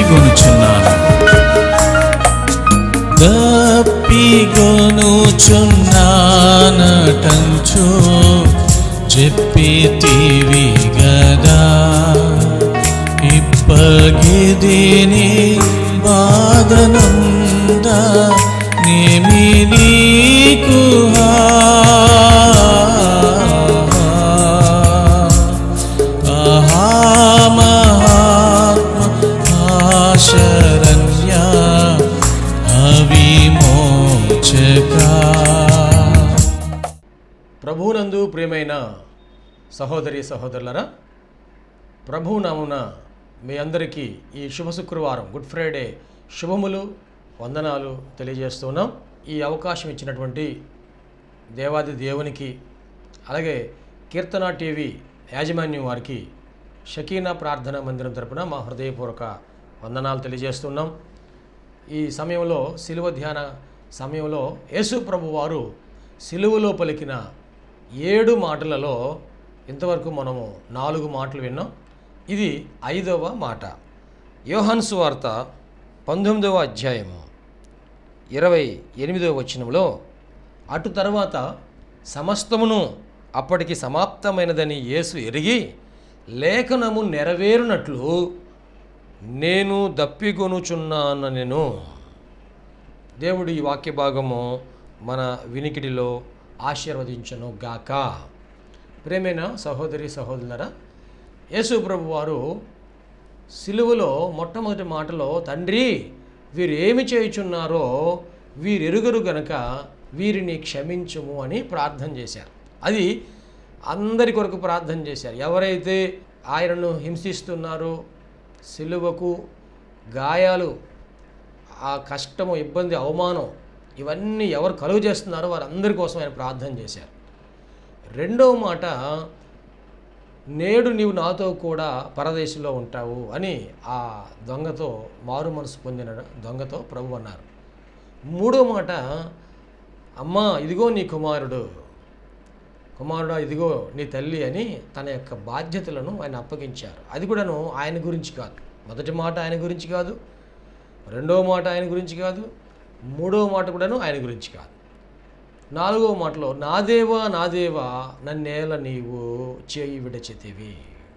దప్పిగొనుచున్నాను దప్పిగొనుచున్నానటంచు చెప్పితివి గదా ఇప్పగిదిని బాధనంద నేమి నీకు ఆశరణ్య అవిమోచకా ప్రభువునందు ప్రియమైన సహోదరి సహోదరులరా ప్రభు నామున మీ అందరికీ ఈ శుభ శుక్రవారం గుడ్ ఫ్రైడే శుభములు వందనాలు తెలియజేస్తున్నాం ఈ అవకాశం ఇచ్చినటువంటి దేవాది దేవునికి అలాగే కీర్తన టీవీ యాజమాన్యం వారికి షకీనా ప్రార్థనా మందిరం తరపున మా హృదయపూర్వక వందనాలు తెలియజేస్తున్నాం ఈ సమయంలో సిలువ ధ్యాన సమయంలో యేసు ప్రభు వారు సిలువలో పలికిన ఏడు మాటలలో ఇంతవరకు మనము నాలుగు మాటలు విన్నాం ఇది ఐదవ మాట యోహాన్ సువార్త పంతొమ్మిదవ అధ్యాయము ఇరవై ఎనిమిదవ వచనంలో అటు తర్వాత సమస్తమును అప్పటికి సమాప్తమైనదని యేసు ఎరిగి లేఖనము నెరవేరునట్లు నేను దప్పికొనుచున్నాను నేను దేవుడు ఈ వాక్య భాగము మన వినికిడిలో ఆశీర్వదించను గాక ప్రేమైన సహోదరి సహోదరులరా యేసు ప్రభు వారు సిలువలో మొట్టమొదటి మాటలో తండ్రి వీరు ఏమి చేయుచున్నారో వీరెరుగరు గనక వీరిని క్షమించుము అని ప్రార్థన చేశారు అది అందరి కొరకు ప్రార్థన చేశారు ఎవరైతే ఆయనను హింసిస్తున్నారో సిలువకు గాయాలు ఆ కష్టము ఇబ్బంది అవమానం ఇవన్నీ ఎవరు కలుగు చేస్తున్నారో వారందరి కోసం ఆయన ప్రార్థన చేశారు రెండవ మాట నేడు నీవు నాతో కూడా పరదేశంలో ఉంటావు అని ఆ దొంగతో మారు మనసు పొందిన దొంగతో ప్రభు అన్నారు మూడో మాట అమ్మా ఇదిగో నీ కుమారుడు కుమారుడా ఇదిగో నీ తల్లి అని తన యొక్క బాధ్యతలను ఆయన అప్పగించారు అది కూడాను ఆయన గురించి కాదు మొదటి మాట ఆయన గురించి కాదు రెండవ మాట ఆయన గురించి కాదు మూడవ మాట కూడాను ఆయన గురించి కాదు నాలుగవ మాటలో నా దేవా నా దేవా నన్నేల నీవు చేయి విడచితివి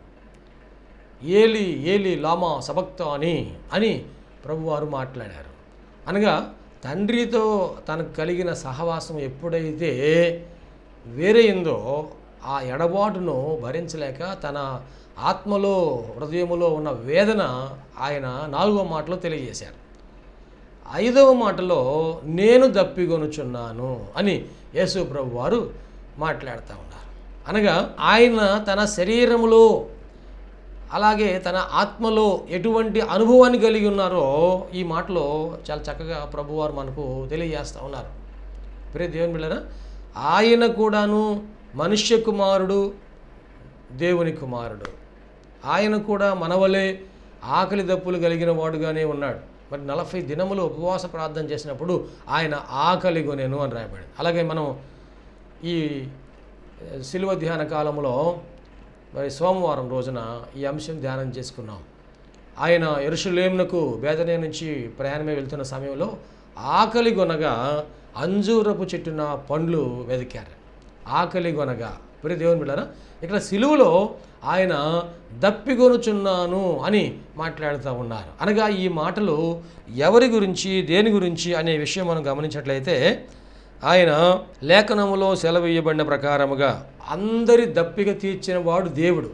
ఏలి ఏలి లామా సబక్త అని అని ప్రభువారు మాట్లాడారు అనగా తండ్రితో తనకు కలిగిన సహవాసం ఎప్పుడైతే వేరైందో ఆ ఎడబాటును భరించలేక తన ఆత్మలో హృదయములో ఉన్న వేదన ఆయన నాలుగో మాటలో తెలియజేశారు ఐదవ మాటలో నేను దప్పిగొనుచున్నాను అని యేసు ప్రభు వారు మాట్లాడుతూ ఉన్నారు అనగా ఆయన తన శరీరములో అలాగే తన ఆత్మలో ఎటువంటి అనుభవాన్ని కలిగి ఉన్నారో ఈ మాటలో చాలా చక్కగా ప్రభువారు మనకు తెలియజేస్తూ ఉన్నారు ప్రియ దేవుని బిళ్ళరా ఆయన కూడాను మనుష్య కుమారుడు దేవుని కుమారుడు ఆయన కూడా మనవలే ఆకలి దప్పులు కలిగిన వాడుగానే ఉన్నాడు మరి నలభై దినములు ఉపవాస ప్రార్థన చేసినప్పుడు ఆయన ఆకలి కొనేను అని రాయబడింది అలాగే మనం ఈ శిలువ ధ్యాన కాలంలో మరి సోమవారం రోజున ఈ అంశం ధ్యానం చేసుకున్నాం ఆయన ఎరుషులేమునకు బేదనే నుంచి ప్రయాణమే వెళ్తున్న సమయంలో ఆకలి గొనగా అంజూరపు చెట్టున పండ్లు వెతికారు ఆకలి గొనగా ప్రియ దేవుని బిడ్డారా ఇక్కడ సిలువలో ఆయన దప్పిగొనుచున్నాను అని మాట్లాడుతూ ఉన్నారు అనగా ఈ మాటలు ఎవరి గురించి దేని గురించి అనే విషయం మనం గమనించినట్లయితే ఆయన లేఖనములో సెలవియ్యబడిన ప్రకారముగా అందరి దప్పిక తీర్చిన వాడు దేవుడు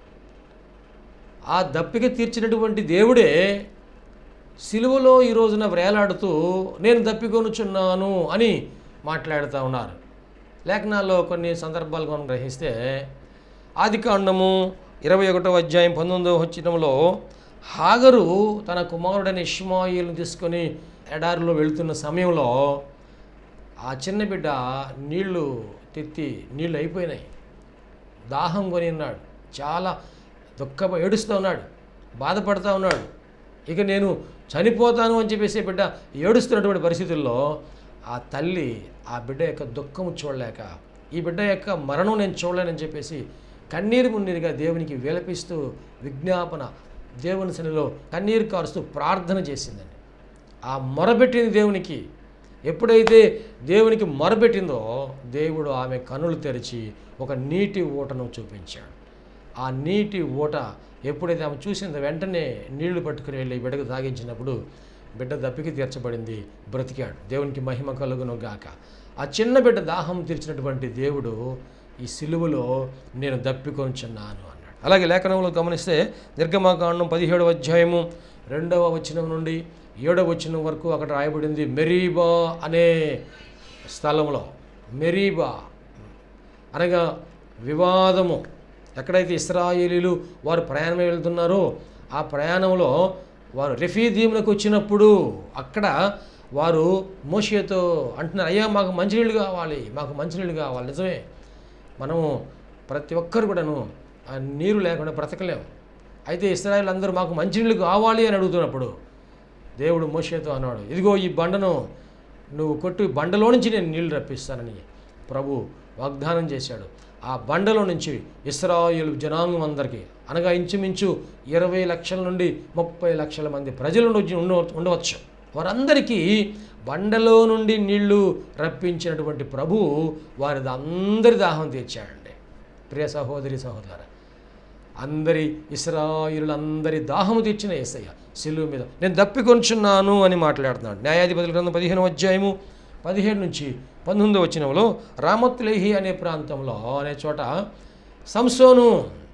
ఆ దప్పిక తీర్చినటువంటి దేవుడే సిలువలో ఈ రోజున వేలాడుతూ నేను దప్పికొనుచున్నాను అని మాట్లాడుతూ ఉన్నారు లేఖనాల్లో కొన్ని సందర్భాలు మనం గ్రహిస్తే ఆది కాండము ఇరవై ఒకటో అధ్యాయం పంతొమ్మిదవ వచ్చినంలో హాగరు తన కుమారుడైన ఇష్మాయిల్ని తీసుకొని ఎడారిలో వెళ్తున్న సమయంలో ఆ చిన్న బిడ్డ నీళ్లు తెత్తి నీళ్ళు అయిపోయినాయి దాహం కొని ఉన్నాడు చాలా దుఃఖ ఏడుస్తూ ఉన్నాడు బాధపడుతూ ఉన్నాడు ఇక నేను చనిపోతాను అని చెప్పేసి బిడ్డ ఏడుస్తున్నటువంటి పరిస్థితుల్లో ఆ తల్లి ఆ బిడ్డ యొక్క దుఃఖము చూడలేక ఈ బిడ్డ యొక్క మరణం నేను చూడలేనని చెప్పేసి కన్నీరు మున్నీరుగా దేవునికి విలపిస్తూ విజ్ఞాపన దేవుని సన్నిధిలో కన్నీరు కారుస్తూ ప్రార్థన చేసిందండి ఆ మొరబెట్టింది దేవునికి ఎప్పుడైతే దేవునికి మొరబెట్టిందో దేవుడు ఆమె కనులు తెరిచి ఒక నీటి ఊటను చూపించాడు ఆ నీటి ఊట ఎప్పుడైతే ఆమె చూసిందో వెంటనే నీళ్లు పట్టుకుని వెళ్ళి బిడ్డకు తాగించినప్పుడు బిడ్డ దప్పికి తీర్చబడింది బ్రతికాడు దేవునికి మహిమ కలుగును గాక ఆ చిన్న బిడ్డ దాహం తీర్చినటువంటి దేవుడు ఈ సిలువలో నేను దప్పికొంచున్నాను అన్నాడు అలాగే లేఖనంలో గమనిస్తే నిర్గమాకాండం పదిహేడవ అధ్యాయము రెండవ వచనం నుండి ఏడవ వచనం వరకు అక్కడ రాయబడింది మెరీబా అనే స్థలంలో మెరీబా అనగా వివాదము ఎక్కడైతే ఇస్రాయేలీలు వారు ప్రయాణం వెళ్తున్నారో ఆ ప్రయాణంలో వారు రెఫీదీములకు వచ్చినప్పుడు అక్కడ వారు మోషేతో అంటున్నారు అయ్యా మాకు మంచినీళ్ళు కావాలి మాకు మంచినీళ్ళు కావాలి నిజమే మనము ప్రతి ఒక్కరు కూడాను ఆ నీరు లేకుండా బ్రతకలేము అయితే ఇస్రాయేల్ అందరూ మాకు మంచినీళ్ళు కావాలి అని అడుగుతున్నప్పుడు దేవుడు మోషేతో అన్నాడు ఇదిగో ఈ బండను నువ్వు కొట్టు ఈ బండలో నుంచి నేను నీళ్లు రప్పిస్తానని ప్రభు వాగ్దానం చేశాడు ఆ బండలో నుంచి ఇస్రాయేల్ జనాంగం అందరికీ అనగా ఇంచుమించు ఇరవై లక్షల నుండి ముప్పై లక్షల మంది ప్రజలు ఉండ- ఉండ- ఉండవచ్చు వారందరికీ బండలో నుండి నీళ్లు రప్పించినటువంటి ప్రభు వారి అందరి దాహం తీర్చాడండి ప్రియ సహోదరి సహోదర అందరి ఇస్రాయిలందరి దాహము తీర్చిన ఏసయ్య సిలువ మీద నేను దప్పికొంచున్నాను అని మాట్లాడుతున్నాడు న్యాయాధిపతుల గ్రంథం పదిహేను అధ్యాయము పదిహేడు నుంచి పంతొమ్మిది వచ్చినంలో రామత్లేహి అనే ప్రాంతంలో అనే చోట సంసోను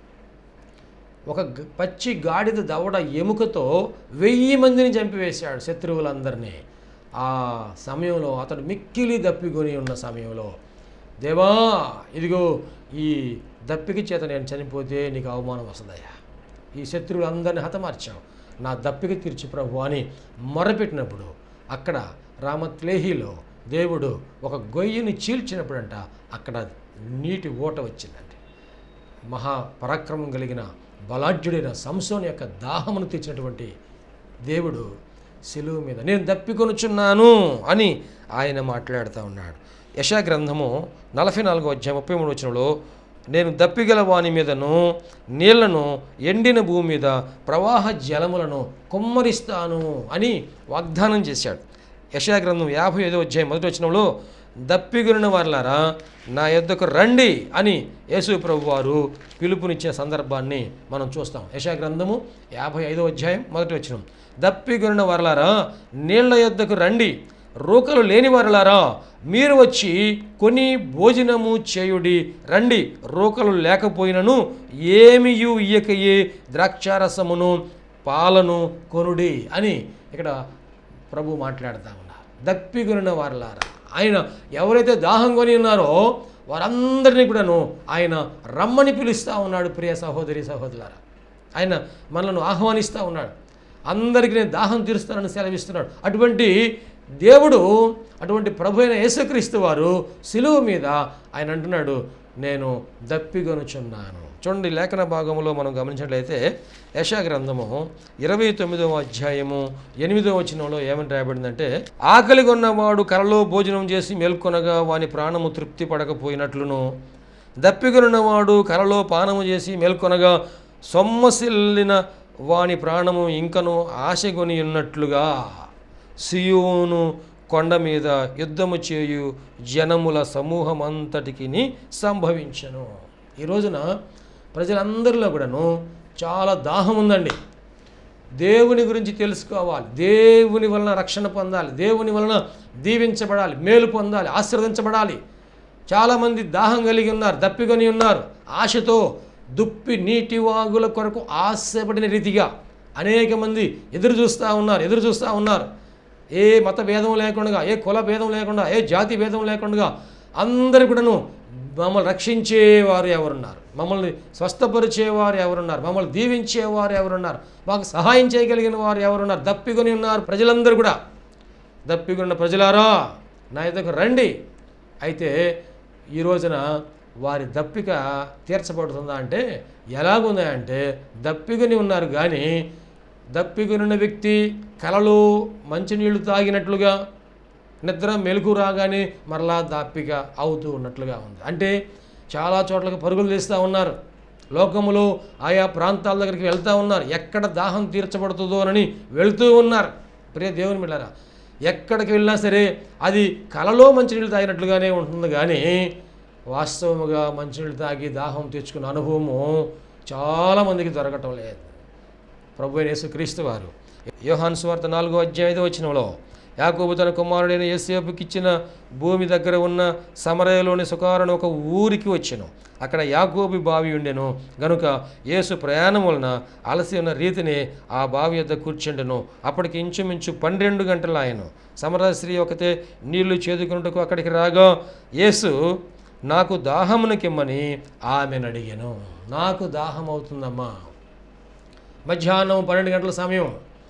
ఒక గ- పచ్చి గాడిద దవడ ఎముకతో వెయ్యి మందిని చంపివేశాడు శత్రువులందరినీ ఆ సమయంలో అతడు మిక్కిలి దప్పికొని ఉన్న సమయంలో దేవా ఇదిగో ఈ దప్పికి చేత నేను చనిపోతే నీకు అవమానం వస్తుందయ్యా ఈ శత్రువులందరినీ హతమార్చావు నా దప్పికి తీర్చి ప్రభు అని మొరపెట్టినప్పుడు అక్కడ రామత్లేహిలో దేవుడు ఒక గొయ్యిని చీల్చినప్పుడంట అక్కడ నీటి ఓట వచ్చిందండి మహా పరాక్రమం కలిగిన బలాఢ్యుడైన సంసోని యొక్క దాహమును తెచ్చినటువంటి దేవుడు శిలువ మీద నేను దప్పికొనుచున్నాను అని ఆయన మాట్లాడుతూ ఉన్నాడు యశా గ్రంథము నలభై నాలుగో అధ్యాయం ముప్పై మూడు వచనంలో నేను దప్పిగల వాని మీదను నీళ్లను ఎండిన భూమి మీద ప్రవాహ జలములను కుమ్మరిస్తాను అని వాగ్దానం చేశాడు యశా గ్రంథం యాభై ఐదో అధ్యాయం మొదటి వచనంలో దప్పిగురిన వారులారా నా యొద్దకు రండి అని యేసు ప్రభు వారు పిలుపునిచ్చే సందర్భాన్ని మనం చూస్తాం యశా గ్రంథము యాభై ఐదో అధ్యాయం మొదటి వచనం దప్పిగురిన వారులారా నీళ్ల యొద్దకు రండి రూకలు లేని వారులారా మీరు వచ్చి కొని భోజనము చేయుడి రండి రూకలు లేకపోయినను ఏమియు ఇయ్యకయే ద్రాక్షారసమును పాలను కొనుడి అని ఇక్కడ ప్రభు మాట్లాడుతూ ఉన్నారు దప్పికొనిన వారలారా ఆయన ఎవరైతే దాహం కొని ఉన్నారో వారందరినీ కూడాను ఆయన రమ్మని పిలుస్తూ ఉన్నాడు ప్రియ సహోదరి సహోదరులారా ఆయన మనల్ని ఆహ్వానిస్తూ ఉన్నాడు అందరికీ నేను దాహం తీరుస్తానని సెలవిస్తున్నాడు అటువంటి దేవుడు అటువంటి ప్రభు అయిన యేసుక్రీస్తు వారు సిలువ మీద ఆయన అంటున్నాడు నేను దప్పిగొనుచున్నాను చూడండి లేఖన భాగంలో మనం గమనించినట్లయితే యశా గ్రంథము ఇరవై తొమ్మిదవ అధ్యాయము ఎనిమిదవ వచనంలో ఏమని రాయబడిందంటే ఆకలి కొన్నవాడు కలలో భోజనం చేసి మేల్కొనగా వాని ప్రాణము తృప్తి పడకపోయినట్లును దప్పిగొన్నవాడు కలలో పానము చేసి మేల్కొనగా సొమ్మసిల్లిన వాని ప్రాణము ఇంకను ఆశగొని ఉన్నట్లుగా సియోను కొండ మీద యుద్ధము చేయు జనముల సమూహమంతటికి సంభవించను ఈ రోజున ప్రజలందరిలో కూడాను చాలా దాహం ఉందండి దేవుని గురించి తెలుసుకోవాలి దేవుని వలన రక్షణ పొందాలి దేవుని వలన దీవించబడాలి మేలు పొందాలి ఆశీర్వదించబడాలి చాలామంది దాహం కలిగి ఉన్నారు దప్పికొని ఉన్నారు ఆశతో దుప్పి నీటి వాగుల కొరకు ఆశపడిన రీతిగా అనేక మంది ఎదురు చూస్తూ ఉన్నారు ఎదురు చూస్తూ ఉన్నారు ఏ మత భేదం లేకుండా ఏ కుల భేదం లేకుండా ఏ జాతి భేదం లేకుండా అందరు కూడాను మమ్మల్ని రక్షించేవారు ఎవరున్నారు మమ్మల్ని స్వస్థపరిచేవారు ఎవరున్నారు మమ్మల్ని దీవించేవారు ఎవరున్నారు మాకు సహాయం చేయగలిగిన వారు ఎవరున్నారు దప్పికొని ఉన్నారు ప్రజలందరూ కూడా దప్పికొన్న ప్రజలారా నా ఎద్దకు రండి అయితే ఈ రోజున వారి దప్పిక తీర్చబడుతుందా అంటే ఎలాగుందా అంటే దప్పికొని ఉన్నారు కానీ దప్పికొనిన వ్యక్తి కలలో మంచినీళ్లు తాగినట్లుగా నిద్ర మెలకు రాగానే మరలా దప్పిక అవుతూ ఉన్నట్లుగా ఉంది అంటే చాలా చోట్లకి పరుగులు తీస్తూ ఉన్నారు లోకములో ఆయా ప్రాంతాల దగ్గరికి వెళ్తూ ఉన్నారు ఎక్కడ దాహం తీర్చబడుతుందో అని వెళ్తూ ఉన్నారు ప్రియ దేవుని మిళ్ళారా ఎక్కడికి వెళ్ళినా సరే అది కలలో మంచినీళ్ళు తాగినట్లుగానే ఉంటుంది కానీ వాస్తవముగా మంచినీళ్ళు తాగి దాహం తెచ్చుకున్న అనుభవము చాలామందికి దొరకటం లేదు ప్రభు అయిన యేసుక్రీస్తు వారు యోహాన్ స్వార్థ నాలుగో అధ్యాయం ఐదో వచనంలో యాకోబు తన కుమారుడైన యేసేపుకి ఇచ్చిన భూమి దగ్గర ఉన్న సమరయలోని సుకారుని ఒక ఊరికి వచ్చెను అక్కడ యాకోబు బావి ఉండెను గనుక యేసు ప్రయాణం వలన అలసి ఉన్న రీతిని ఆ బావి యొద్ద కూర్చుండెను అప్పటికి ఇంచుమించు పన్నెండు గంటలు ఆయను సమర స్త్రీ ఒకతే నీళ్లు చేదుకున్నట్టుకు అక్కడికి రాగా యేసు నాకు దాహమునకిమ్మని ఆమెను అడిగాను నాకు దాహం అవుతుందమ్మా మధ్యాహ్నం పన్నెండు గంటల సమయం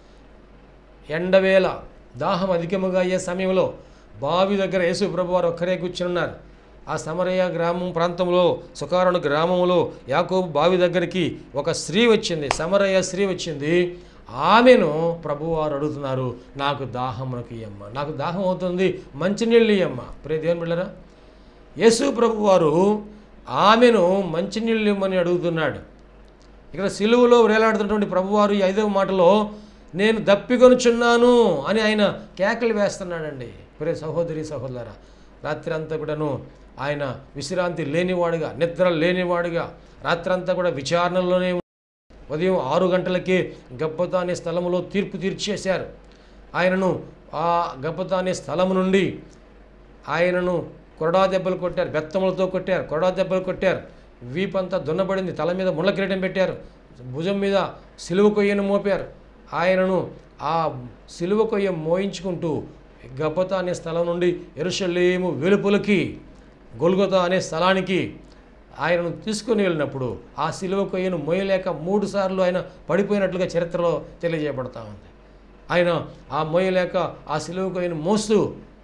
ఎండవేళ దాహం అధికముగా అయ్యే సమయంలో బావి దగ్గర యేసు ప్రభు వారు ఒక్కరే కూర్చున్నారు ఆ సమరయ్య గ్రామం ప్రాంతంలో సుకారుని గ్రామంలో యాకోబు బావి దగ్గరికి ఒక స్త్రీ వచ్చింది సమరయ్య స్త్రీ వచ్చింది ఆమెను ప్రభువారు అడుగుతున్నారు నాకు దాహమునకు ఇయ్యమ్మ నాకు దాహం అవుతుంది మంచినీళ్ళు ఇయ్యమ్మ ప్రే దేవుని బిళ్ళరా యేసు ప్రభు వారు ఆమెను మంచినీళ్ళు ఇమ్మని అడుగుతున్నాడు ఇక్కడ సిలువలో వేలాడుతున్నటువంటి ప్రభువారు ఈ ఐదవ మాటలో నేను దప్పికొనుచున్నాను అని ఆయన కేకలు వేస్తున్నాడండి ప్రే సహోదరి సహోదర రాత్రి అంతా కూడాను ఆయన విశ్రాంతి లేనివాడుగా నిద్ర లేనివాడుగా రాత్రంతా కూడా విచారణలోనే ఉదయం ఆరు గంటలకే గబ్బత అనే స్థలంలో తీర్పు తీర్చేశారు ఆయనను ఆ గబ్బత అనే స్థలము నుండి ఆయనను కొరడా దెబ్బలు కొట్టారు బెత్తములతో కొట్టారు కొరడా దెబ్బలు కొట్టారు వీపంతా దున్నబడింది తల మీద ముళ్ళ కిరీటం పెట్టారు భుజం మీద సిలువ కొయ్యను మోపారు ఆయనను ఆ సిలువ కొయ్య మోయించుకుంటూ గబ్బత అనే స్థలం నుండి ఎరుషలేము వెలుపులకి గొల్గొత అనే స్థలానికి ఆయనను తీసుకొని వెళ్ళినప్పుడు ఆ సిలువ కొయ్యను మోయలేక మూడు సార్లు ఆయన పడిపోయినట్లుగా చరిత్రలో తెలియజేయబడతా ఉంది ఆయన ఆ మోయలేక ఆ సిలువ కొయ్యను మోస్తూ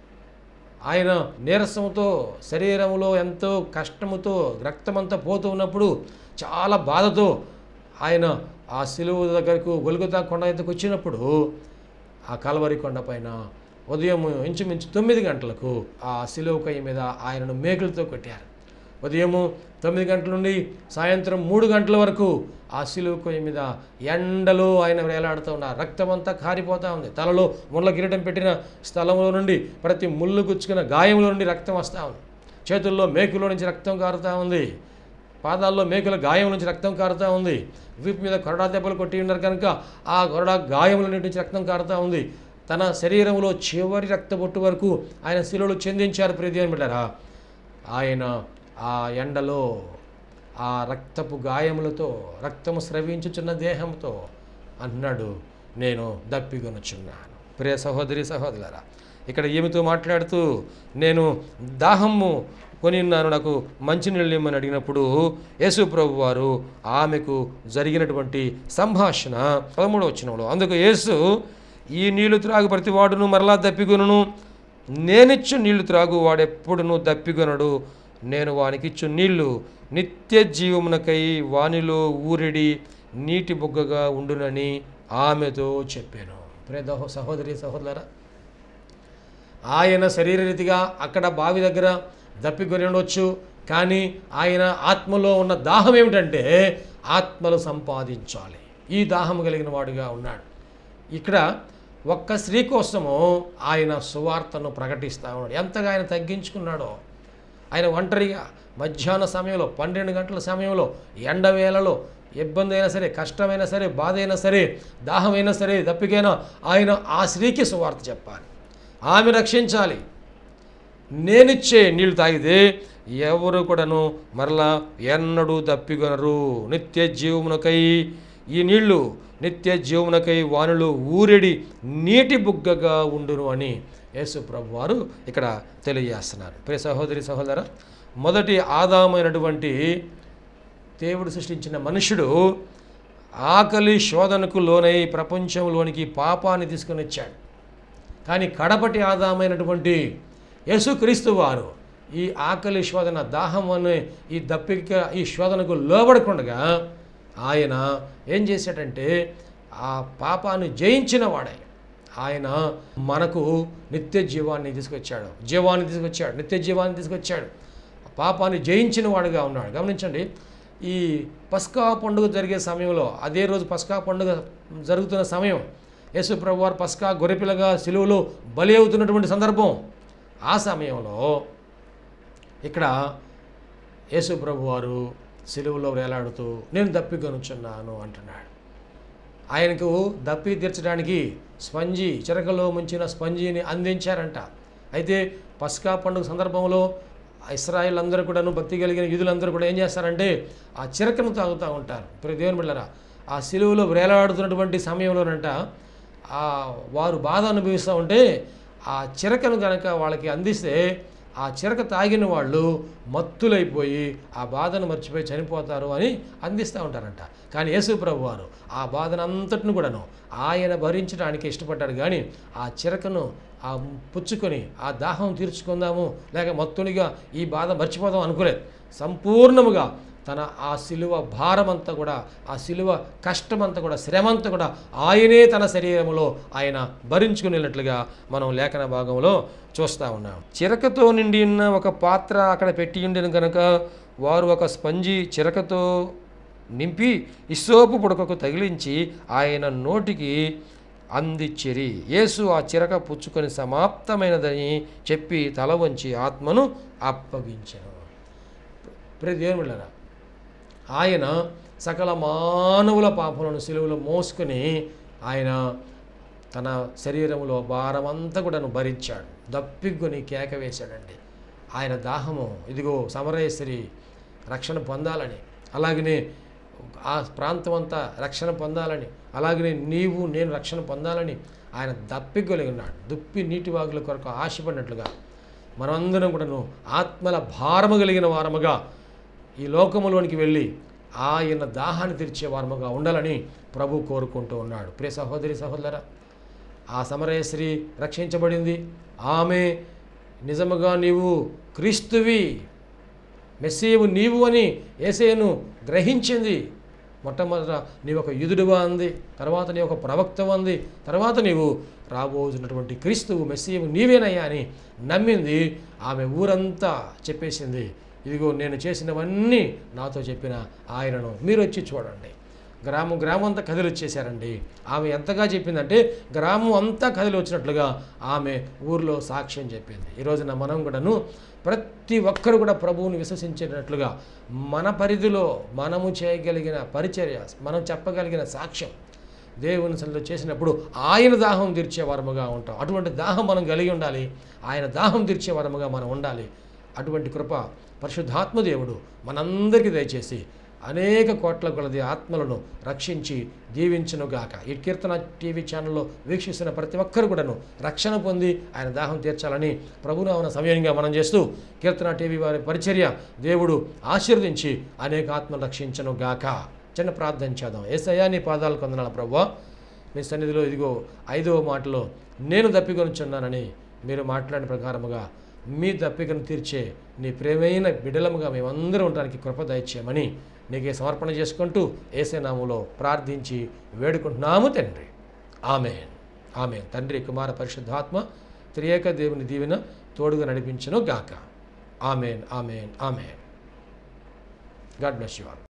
ఆయన నీరసంతో శరీరంలో ఎంతో కష్టముతో రక్తమంతా పోతూ ఉన్నప్పుడు చాలా బాధతో ఆయన ఆ సిలువ దగ్గరకు గొలుగుతా కొండ ఎత్తుకు వచ్చినప్పుడు ఆ కలవరి కొండ పైన ఉదయం ఇంచుమించు తొమ్మిది గంటలకు ఆ సిలువ కొయ్య మీద ఆయనను మేకులతో కొట్టారు ఉదయము తొమ్మిది గంటల నుండి సాయంత్రం మూడు గంటల వరకు ఆ సిలువ కొయ్య మీద ఎండలో ఆయన వేలాడుతూ ఉన్నారు రక్తం అంతా కారిపోతూ ఉంది తలలో ముళ్ళ కిరీటం పెట్టిన స్థలంలో నుండి ప్రతి ముళ్ళు గుచ్చుకున్న గాయంలో నుండి రక్తం వస్తూ ఉంది చేతుల్లో మేకులో నుంచి రక్తం కారుతూ ఉంది పాదాల్లో మేకుల గాయం నుంచి రక్తం కారుతూ ఉంది వీపు మీద కొరడా దెబ్బలు కొట్టి ఉన్నారు కనుక ఆ కొరడా గాయముల నుంచి రక్తం కారుతూ ఉంది తన శరీరంలో చివరి రక్తబొట్టు వరకు ఆయన శిలువలు చెందించారు ప్రీతి బిడ్డారా ఆయన ఆ ఎండలో ఆ రక్తపు గాయములతో రక్తము స్రవించుచున్న దేహంతో అన్నాడు నేను దప్పికొనుచున్నాను ప్రియ సహోదరి సహోదరులారా ఇక్కడ ఏమితో మాట్లాడుతూ నేను దాహము కొని ఉన్నాను నాకు మంచినీళ్ళు ఇమ్మని అడిగినప్పుడు యేసు ప్రభు వారు ఆమెకు జరిగినటువంటి సంభాషణ పదమూడవ వచ్చినంలో అందుకు యేసు ఈ నీళ్లు త్రాగు ప్రతివాడును మరలా దప్పికొనును నేనిచ్చు నీళ్లు త్రాగు వాడెప్పుడును దప్పికొనడు నేను వానికిచ్చు నీళ్లు నిత్య జీవమునకై వానిలో ఊరిడి నీటి బుగ్గగా ఉండునని ఆమెతో చెప్పాను ప్రేద సహోదరి సహోదరా ఆయన శరీరరీతిగా అక్కడ బావి దగ్గర దప్పికొని ఉండొచ్చు కానీ ఆయన ఆత్మలో ఉన్న దాహం ఏమిటంటే ఆత్మలు సంపాదించాలి ఈ దాహం కలిగిన వాడుగా ఉన్నాడు ఇక్కడ ఒక్క స్త్రీ కోసము ఆయన సువార్తను ప్రకటిస్తూ ఉన్నాడు ఎంతగా ఆయన తగ్గించుకున్నాడో ఆయన ఒంటరిగా మధ్యాహ్న సమయంలో పన్నెండు గంటల సమయంలో ఎండవేళలో ఇబ్బంది అయినా సరే కష్టమైనా సరే బాధ అయినా సరే దాహమైనా సరే దప్పికైనా ఆయన ఆ స్త్రీకి సువార్త చెప్పాలి ఆమె రక్షించాలి నేనిచ్చే నీళ్లు తాగితే ఎవరు కూడాను మరలా ఎన్నడూ దప్పికొనరు నిత్య జీవమునకై ఈ నీళ్లు నిత్య జీవమునకై వానులు ఊరెడి నీటి బుగ్గగా ఉండును అని యేసు ప్రభు వారు ఇక్కడ తెలియజేస్తున్నారు ప్రియ సహోదరి సహోదర మొదటి ఆదామైనటువంటి దేవుడు సృష్టించిన మనుషుడు ఆకలి శోధనకు లోనై ప్రపంచంలోనికి పాపాన్ని తీసుకొని వచ్చాడు కానీ కడపటి ఆదామైనటువంటి యేసుక్రీస్తు వారు ఈ ఆకలి శోధన దాహం అనే ఈ దప్పిక ఈ శోధనకు లోబడకుండగా ఆయన ఏం చేశాడంటే ఆ పాపాన్ని జయించిన వాడే ఆయన మనకు నిత్య జీవాన్ని తీసుకొచ్చాడు జీవాన్ని తీసుకొచ్చాడు నిత్య జీవాన్ని తీసుకొచ్చాడు పాపాన్ని జయించిన వాడుగా ఉన్నాడు గమనించండి ఈ పస్కా పండుగ జరిగే సమయంలో అదే రోజు పస్కా పండుగ జరుగుతున్న సమయం యేసు ప్రభు వారు పస్కా గొర్రెపిల్లగా సిలువలో బలి అవుతున్నటువంటి సందర్భం ఆ సమయంలో ఇక్కడ యేసు ప్రభు వారు సిలువలో వేలాడుతూ నేను దప్పికొనుచున్నాను అంటున్నాడు ఆయనకు దప్పి తీర్చడానికి స్పంజి చిరకలో ముంచిన స్పంజిని అందించారంట అయితే పస్కా పండుగ సందర్భంలో ఇస్రాయిల్ అందరూ కూడాను భక్తి కలిగిన యూదులందరూ కూడా ఏం చేస్తారంటే ఆ చిరకను తాగుతూ ఉంటారు ప్రతి దేవుని బిళ్ళరా ఆ సిలువలో వేలాడుతున్నటువంటి సమయంలోనంట ఆ వారు బాధ అనుభవిస్తూ ఉంటే ఆ చిరకను కనుక వాళ్ళకి అందిస్తే ఆ చిరక తాగిన వాళ్ళు మత్తులైపోయి ఆ బాధను మర్చిపోయి చనిపోతారు అని అందిస్తూ ఉంటారంట కానీ యేసు ప్రభు వారు ఆ బాధనంతటిని కూడాను ఆయన భరించడానికి ఇష్టపడ్డాడు కానీ ఆ చిరకను ఆ పుచ్చుకొని ఆ దాహం తీర్చుకుందాము లేక మత్తునిగా ఈ బాధ మర్చిపోదాం అనుకోలేదు సంపూర్ణముగా తన ఆ సిలువ భారమంతా కూడా ఆ సిలువ కష్టమంతా కూడా శ్రమంతా కూడా ఆయనే తన శరీరంలో ఆయన భరించుకునేటట్లుగా మనం లేఖన భాగంలో చూస్తూ ఉన్నాం చిరకతో నిండి ఉన్న ఒక పాత్ర అక్కడ పెట్టి ఉండిన కనుక వారు ఒక స్పంజి చిరకతో నింపి ఇసోపు పుడకకు తగిలించి ఆయన నోటికి అందిచ్చిరి యేసు ఆ చిరక పుచ్చుకొని సమాప్తమైనదని చెప్పి తల వంచి ఆత్మను అప్పగించను ప్రతి దేవుని బిడ్డలారా, ఆయన సకల మానవుల పాపలను సిలువలో మోసుకొని ఆయన తన శరీరంలో భారమంతా కూడాను భరించాడు దప్పిగ్గుని కేక వేశాడండి ఆయన దాహము ఇదిగో సమరేశ్వరి రక్షణ పొందాలని అలాగనే ఆ ప్రాంతం అంతా రక్షణ పొందాలని అలాగనే నీవు నేను రక్షణ పొందాలని ఆయన దప్పిగొలిగి ఉన్నాడు దుప్పి నీటి వాగుల కొరకు ఆశపడినట్లుగా మనమందరం కూడాను ఆత్మల భారము కలిగిన వారముగా ఈ లోకములోనికి వెళ్ళి ఆయన దాహాన్ని తీర్చే వారముగా ఉండాలని ప్రభు కోరుకుంటూ ఉన్నాడు ప్రియ సహోదరి సహోదర ఆ సమరయశ్రీ రక్షించబడింది ఆమె నిజముగా నీవు క్రీస్తువి మెస్సేవు నీవు అని ఏసేను గ్రహించింది మొట్టమొదట నీవు ఒక యుధుడుగా అంది తర్వాత నీ ఒక ప్రవక్త అంది తర్వాత నీవు రాబోతున్నటువంటి క్రీస్తువు మెస్సేవు నీవేనయ్యా అని నమ్మింది ఆమె ఊరంతా చెప్పేసింది ఇదిగో నేను చేసినవన్నీ నాతో చెప్పిన ఆయనను మీరు వచ్చి చూడండి గ్రామం గ్రామం అంతా కదిలి వచ్చేసారండి ఆమె ఎంతగా చెప్పిందంటే గ్రామం అంతా కదిలి వచ్చినట్లుగా ఆమె ఊర్లో సాక్ష్యం చెప్పింది ఈ రోజున మనం కూడాను ప్రతి ఒక్కరు కూడా ప్రభువుని విశ్వసించేటట్లుగా మన పరిధిలో మనము చేయగలిగిన పరిచర్య మనం చెప్పగలిగిన సాక్ష్యం దేవుని సన్నిధిలో చేసినప్పుడు ఆయన దాహం తీర్చే వరముగా ఉంటాం అటువంటి దాహం మనం కలిగి ఉండాలి ఆయన దాహం తీర్చే వరముగా మనం ఉండాలి అటువంటి కృప పరిశుద్ధాత్మ దేవుడు మనందరికీ దయచేసి అనేక కోట్ల కొలది ఆత్మలను రక్షించి దీవించునుగాక ఈ కీర్తన టీవీ ఛానల్లో వీక్షిస్తున్న ప్రతి ఒక్కరు కూడాను రక్షణ పొంది ఆయన దాహం తీర్చాలని ప్రభునామన సమయంగా మనం చేస్తూ కీర్తన టీవీ వారి పరిచర్య దేవుడు ఆశీర్వదించి అనేక ఆత్మను రక్షించను గాక చిన్న ప్రార్థన చేద్దాం ఏసయ్యా నీ పాదాలు కొందనాల ప్రభు మీ సన్నిధిలో ఇదిగో ఐదవ మాటలో నేను దప్పికొనుచున్నానని మీరు మాట్లాడిన ప్రకారముగా మీ దప్పికను తీర్చే నీ ప్రేమైన బిడలముగా మేమందరం ఉండడానికి కృప దయచేయమని నీకే సమర్పణ చేసుకుంటూ ఏసేనాములో ప్రార్థించి వేడుకుంటున్నాము తండ్రి ఆమెన్ ఆమె తండ్రి కుమార పరిశుద్ధాత్మ త్రియేక దేవుని దీవెన తోడుగా నడిపించను గాక amen amen amen God bless you all